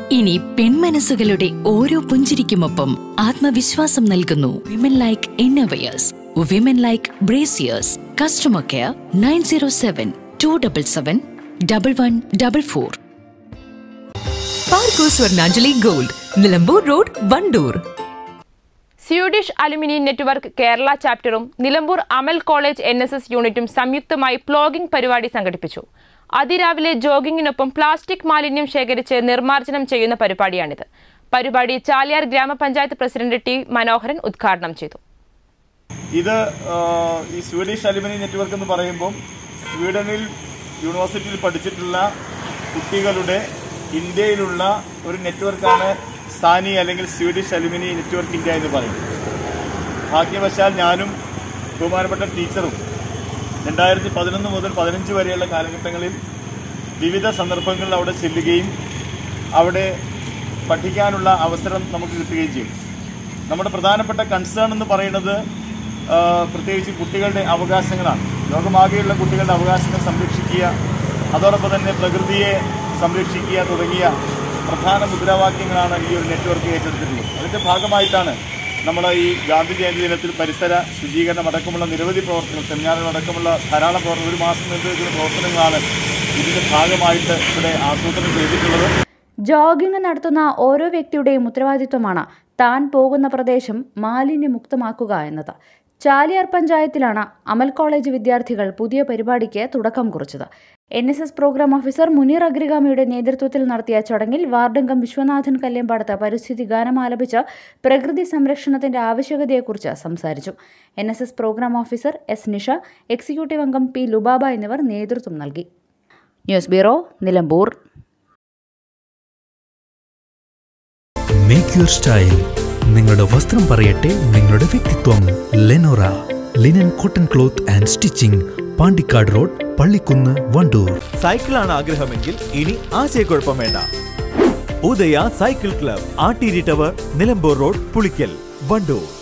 ഇനി പെൺമനസ്സുകളുടെ ഓരോ പുഞ്ചിരിക്കുമൊപ്പം ആത്മവിശ്വാസം നൽകുന്നു women like innovators women like brassieres customer care nine zero seven two double seven double one double four Parco Swarnanjali gold Nilambur road Wandoor Swedish aluminium network Kerala ചാപ്റ്ററും Nilambur Amal college N S S യൂണിറ്റും സംയുക്തമായി plogging പരിപാടി സംഘടിപ്പിച്ചു അതിരാവിലെ ജോഗിങ്ങിനൊപ്പം പ്ലാസ്റ്റിക് മാലിന്യം ശേഖരിച്ച് നിർമ്മാർജ്ജനം ചെയ്യുന്ന പരിപാടിയാണിത് പരിപാടി ചാലിയാർ ഗ്രാമപഞ്ചായത്ത് പ്രസിഡന്റ് ടി മനോഹരൻ ഉദ്ഘാടനം ചെയ്തു ഇത് ആ, ഈ സ്വീഡിഷ് അലുമിനിയം നെറ്റ്വർക്ക് എന്ന് പറയുമ്പം സ്വീഡനിൽ യൂണിവേഴ്സിറ്റിയിൽ പഠിച്ചിട്ടുള്ള കുട്ടികളുടെ ഇന്ത്യയിലുള്ള ഒരു നെറ്റ്വർക്കാണ് സാനി അല്ലെങ്കിൽ സ്വീഡിഷ് അലുമിനിയം നെറ്റ്വർക്ക് ഇന്ത്യ എന്ന് പറയുന്നത് ഭാഗ്യവശാൽ ഞാനും ബഹുമാനപ്പെട്ട ടീച്ചറും രണ്ടായിരത്തി പതിനൊന്ന് മുതൽ പതിനഞ്ച് വരെയുള്ള കാലഘട്ടങ്ങളിൽ വിവിധ സന്ദർഭങ്ങളിൽ അവിടെ ചെല്ലുകയും അവിടെ പഠിക്കാനുള്ള അവസരം നമുക്ക് കിട്ടുകയും ചെയ്യും നമ്മുടെ പ്രധാനപ്പെട്ട കൺസേൺ എന്ന് പറയുന്നത് ആ, പ്രത്യേകിച്ച് കുട്ടികളുടെ അവകാശങ്ങളാണ് ലോകമാകെയുള്ള കുട്ടികളുടെ അവകാശങ്ങൾ സംരക്ഷിക്കുക അതോടൊപ്പം തന്നെ പ്രകൃതിയെ സംരക്ഷിക്കുക തുടങ്ങിയ പ്രധാന മുദ്രാവാക്യങ്ങളാണ് ഈ ഒരു നെറ്റ്വർക്ക് ഏറ്റെടുത്തിട്ടുള്ളത് അതിൻ്റെ ഭാഗമായിട്ടാണ് നമ്മൾ ഈ ഗാന്ധി ജയന്തി ദിനത്തിൽ പരിസര ശുചീകരണം അടക്കമുള്ള നിരവധി പ്രവർത്തനങ്ങൾ സെമിനാറുകൾ അടക്കമുള്ള ധാരാളം പ്രവർത്തനം ഒരു മാസം നീണ്ടു നിൽക്കുന്ന പ്രവർത്തനങ്ങളാണ് ഇതിൻ്റെ ഭാഗമായിട്ട് ഇവിടെ ആസൂത്രണം ചെയ്തിട്ടുള്ളത് ജോഗിംഗ് നടത്തുന്ന ഓരോ വ്യക്തിയുടെയും ഉത്തരവാദിത്വമാണ് താൻ പോകുന്ന പ്രദേശം മാലിന്യമുക്തമാക്കുക എന്നത് ചാലിയാർ പഞ്ചായത്തിലാണ് അമൽ കോളേജ് വിദ്യാർത്ഥികൾ പുതിയ പരിപാടിക്ക് തുടക്കം കുറിച്ചത് N S S programme officer Muneer അഗ്രിഗാമിയുടെ നേതൃത്വത്തിൽ നടത്തിയ ചടങ്ങിൽ വാർഡംഗം വിശ്വനാഥൻ കല്ലേമ്പാടത്ത് പരിസ്ഥിതി ഗാനം ആലപിച്ച് പ്രകൃതി സംരക്ഷണത്തിന്റെ ആവശ്യകതയെക്കുറിച്ച് സംസാരിച്ചു N S S programme officer S Nisha executive അംഗം പി ലുബാബ എന്നിവർ നേതൃത്വം നൽകി news bureau Nilambur make your style നിങ്ങളുടെ വസ്ത്രം പറയട്ടെ നിങ്ങളുടെ വ്യക്തിത്വം Lenora linen cotton cloth and stitching Pandikkad road Pallikkunnu Wandoor സൈക്കിളാണ് ആഗ്രഹമെങ്കിൽ ഇനി ആശയക്കുഴപ്പം വേണ്ട Udaya cycle club Atteeri tower Nilambur road Pulikkal Wandoor